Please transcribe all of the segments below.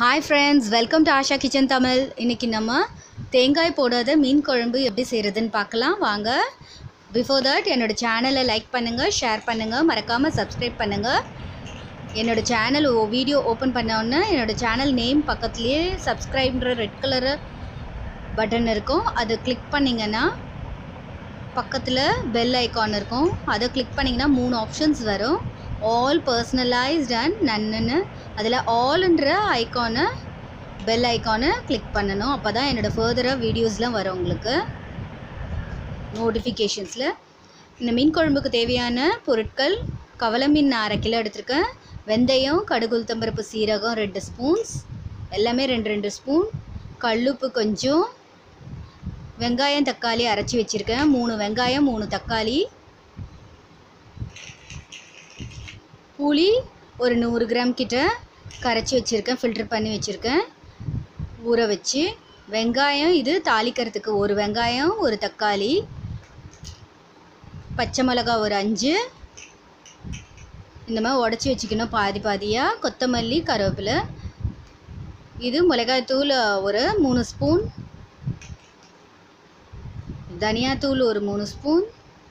hi friends welcome to Asha kitchen Tamil இன்றைக்கி நம்ம தேங்காய் போடாத மீன் குழம்பு எப்படி செய்கிறதுன்னு பார்க்கலாம் வாங்க பிஃபோர் தட் என்னோடய சேனலை லைக் பண்ணுங்கள் ஷேர் பண்ணுங்கள் மறக்காமல் சப்ஸ்கிரைப் பண்ணுங்கள் என்னோடய சேனல் வீடியோ ஓப்பன் பண்ண உடனே என்னோடய சேனல் நேம் பக்கத்துலேயே சப்ஸ்கிரைப்ன்ற ரெட் கலரு பட்டன் இருக்கும் அதை கிளிக் பண்ணிங்கன்னா பக்கத்தில் பெல் ஐக்கான் இருக்கும் அதை கிளிக் பண்ணிங்கன்னா மூணு ஆப்ஷன்ஸ் வரும் ஆல் பர்சனலைஸ்ட் அண்ட் நன்னுன்னு அதில் ஆல்ன்ற ஐக்கானை பெல் ஐக்கானை கிளிக் பண்ணணும் அப்போ தான் என்னோடய ஃபர்தராக வீடியோஸ்லாம் வரும் உங்களுக்கு நோட்டிஃபிகேஷன்ஸில் இந்த மீன் குழம்புக்கு தேவையான பொருட்கள் கவலை மீன் நான் அரை கிலோ எடுத்திருக்கேன் வெந்தயம் கடுகு உளுத்தம்பருப்பு சீரகம் ரெண்டு ஸ்பூன்ஸ் எல்லாமே ரெண்டு ரெண்டு ஸ்பூன் கல்லுப்பு கொஞ்சம் வெங்காயம் தக்காளி அரைச்சி வச்சுருக்கேன் மூணு வெங்காயம் மூணு தக்காளி புளி ஒரு நூறு கிராம் கிட்ட கரைச்சி வச்சுருக்கேன் ஃபில்டர் பண்ணி வச்சுருக்கேன் ஊற வச்சு வெங்காயம் இது தாளிக்கிறதுக்கு ஒரு வெங்காயம் ஒரு தக்காளி பச்சை மிளகா ஒரு அஞ்சு இந்த மாதிரி உடச்சி வச்சுக்கணும் பாதி பாதியாக கொத்தமல்லி கருவேப்பிலை இது மிளகாய்த்தூள் ஒரு மூணு ஸ்பூன் தனியாத்தூள் ஒரு மூணு ஸ்பூன்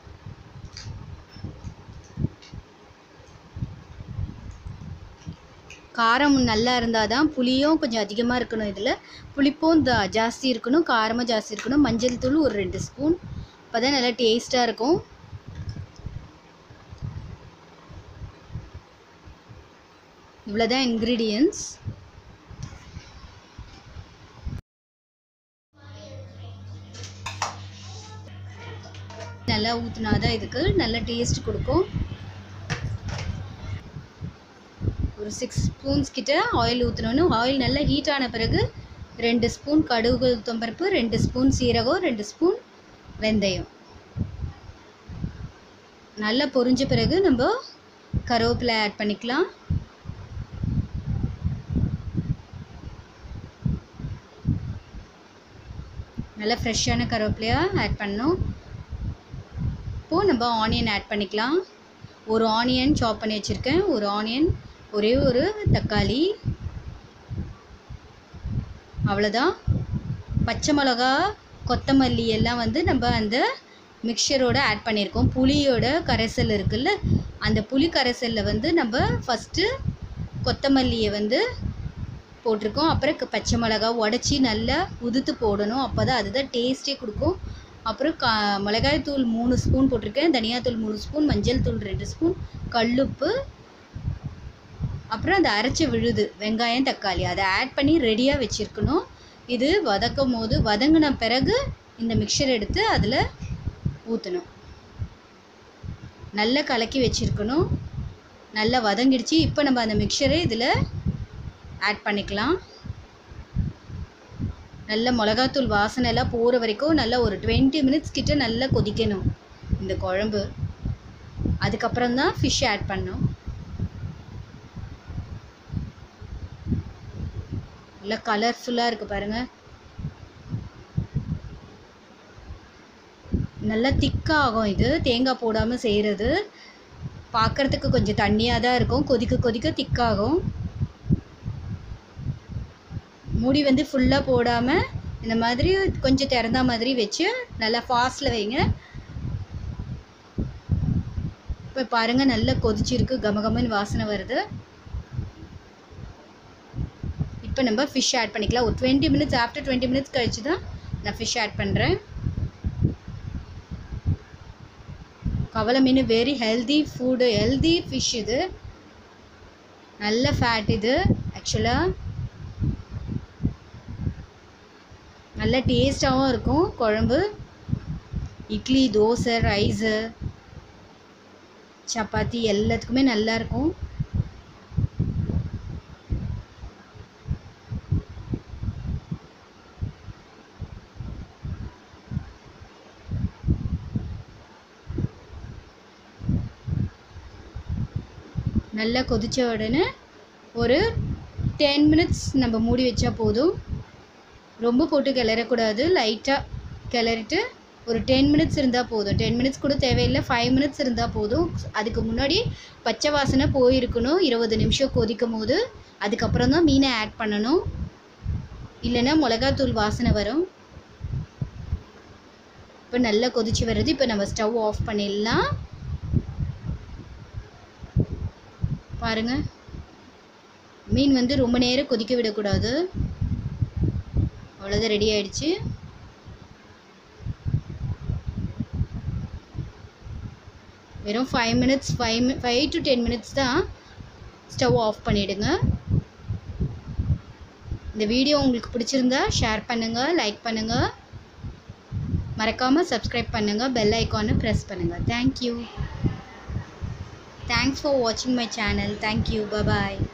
காரம் நல்லா இருந்தால் தான் புளியும் கொஞ்சம் அதிகமாக இருக்கணும் இதில் புளிப்பும் த ஜாஸ்தி இருக்கணும் காரமும் ஜாஸ்தி இருக்கணும் மஞ்சள் தூள் ஒரு ரெண்டு ஸ்பூன் அப்போ தான் நல்லா டேஸ்ட்டாக இருக்கும் இவ்வளோ தான் இன்க்ரீடியன்ஸ் நல்லா ஊற்றினா தான் இதுக்கு நல்ல டேஸ்ட் கொடுக்கும் ஒரு சிக்ஸ் ஸ்பூன்ஸ் கிட்ட ஆயில் ஊற்றணுன்னு ஆயில் நல்லா ஹீட் ஆன பிறகு ரெண்டு ஸ்பூன் கடுகு தொம்பருப்பு ரெண்டு ஸ்பூன் சீரகம் ரெண்டு ஸ்பூன் வெந்தயம் நல்லா பொரிஞ்ச பிறகு நம்ம கருவேப்பிலை ஆட் பண்ணிக்கலாம் நல்லா ஃப்ரெஷ்ஷான கருவேப்பிலையாக ஆட் பண்ணணும் இப்போது நம்ம ஆனியன் ஆட் பண்ணிக்கலாம் ஒரு ஆனியன் சாப் பண்ணி வச்சுருக்கேன் ஒரு ஆனியன் ஒரே ஒரு தக்காளி அவ்வளோதான் பச்சை மிளகா கொத்தமல்லி எல்லாம் வந்து நம்ம அந்த மிக்சரோட ஆட் பண்ணியிருக்கோம் புளியோட கரைசல் இருக்குல்ல அந்த புளி கரைசலில் வந்து நம்ம ஃபஸ்ட்டு கொத்தமல்லியை வந்து போட்டிருக்கோம் அப்புறம் பச்சை மிளகா உடச்சி நல்லா உதுத்து போடணும் அப்போ தான் அதுதான் டேஸ்ட்டே கொடுக்கும் அப்புறம் கா மிளகாய் தூள் மூணு ஸ்பூன் போட்டிருக்கேன் தனியாத்தூள் மூணு ஸ்பூன் மஞ்சள் தூள் ரெண்டு ஸ்பூன் கல்லுப்பு அப்புறம் அந்த அரைச்சி விழுது வெங்காயம் தக்காளி அதை ஆட் பண்ணி ரெடியாக வச்சுருக்கணும் இது வதக்கும் போது வதங்கின பிறகு இந்த மிக்சர் எடுத்து அதில் ஊற்றணும் நல்லா கலக்கி வச்சுருக்கணும் நல்லா வதங்கிடுச்சு இப்போ நம்ம அந்த மிக்சரை இதில் ஆட் பண்ணிக்கலாம் நல்ல மிளகாத்தூள் வாசனை எல்லாம் போகிற வரைக்கும் நல்லா ஒரு டுவெண்ட்டி மினிட்ஸ் கிட்ட நல்லா கொதிக்கணும் இந்த குழம்பு அதுக்கப்புறம் தான் ஃபிஷ் ஆட் பண்ணணும் நல்லா கலர்ஃபுல்லாக இருக்குது பாருங்கள் நல்லா திக்காகும் இது தேங்காய் போடாமல் செய்கிறது பார்க்குறதுக்கு கொஞ்சம் தண்ணியாக தான் இருக்கும் கொதிக்க கொதிக்க திக்காகும் மூடி வந்து ஃபுல்லாக போடாமல் இந்த மாதிரி கொஞ்சம் திறந்த மாதிரி வச்சு நல்லா ஃபாஸ்ட்டில் வைங்க இப்போ பாருங்கள் நல்லா கொதிச்சிருக்கு கமகமன்னு வாசனை வருது இப்போ நம்ம ஃபிஷ் ஆட் பண்ணிக்கலாம் ஒரு twenty minutes after twenty minutes கழிச்சு தான் நான் ஃபிஷ் ஆட் பண்ணுறேன் கவலை மீன் very healthy food healthy fish இது நல்ல ஃபேட் இது ஆக்சுவலாக நல்ல டேஸ்ட்டாகவும் இருக்கும் குழம்பு இட்லி தோசை ரைஸு சப்பாத்தி எல்லாத்துக்குமே நல்லாயிருக்கும் நல்லா கொதித்த உடனே ஒரு டென் மினிட்ஸ் நம்ம மூடி வச்சா போதும் ரொம்ப போட்டு கிளறக்கூடாது லைட்டாக கிளறிட்டு ஒரு டென் மினிட்ஸ் இருந்தால் போதும் டென் மினிட்ஸ் கூட தேவையில்லை ஃபைவ் மினிட்ஸ் இருந்தால் போதும் அதுக்கு முன்னாடி பச்சை வாசனை போயிருக்கணும் இருபது நிமிஷம் கொதிக்கும் போது அதுக்கப்புறம் தான் மீனை ஆட் பண்ணணும் இல்லைன்னா மிளகாத்தூள் வாசனை வரும் இப்போ நல்லா கொதிச்சு வருது இப்போ நம்ம ஸ்டவ் ஆஃப் பண்ணிடலாம் பாருங்க மீன் வந்து ரொம்ப நேரம் கொதிக்க விடக்கூடாது அவ்வளோதான் ரெடி ஆயிடுச்சு வெறும் five minutes five five to ten minutes தான் ஸ்டவ் ஆஃப் பண்ணிவிடுங்க இந்த வீடியோ உங்களுக்கு பிடிச்சிருந்தா ஷேர் பண்ணுங்கள் லைக் பண்ணுங்கள் மறக்காமல் சப்ஸ்கிரைப் பண்ணுங்கள் பெல் ஐக்கானை ப்ரெஸ் பண்ணுங்கள் தேங்க்யூ தேங்க்ஸ் ஃபார் வாட்சிங் மை சேனல் தேங்க்யூ பபாய்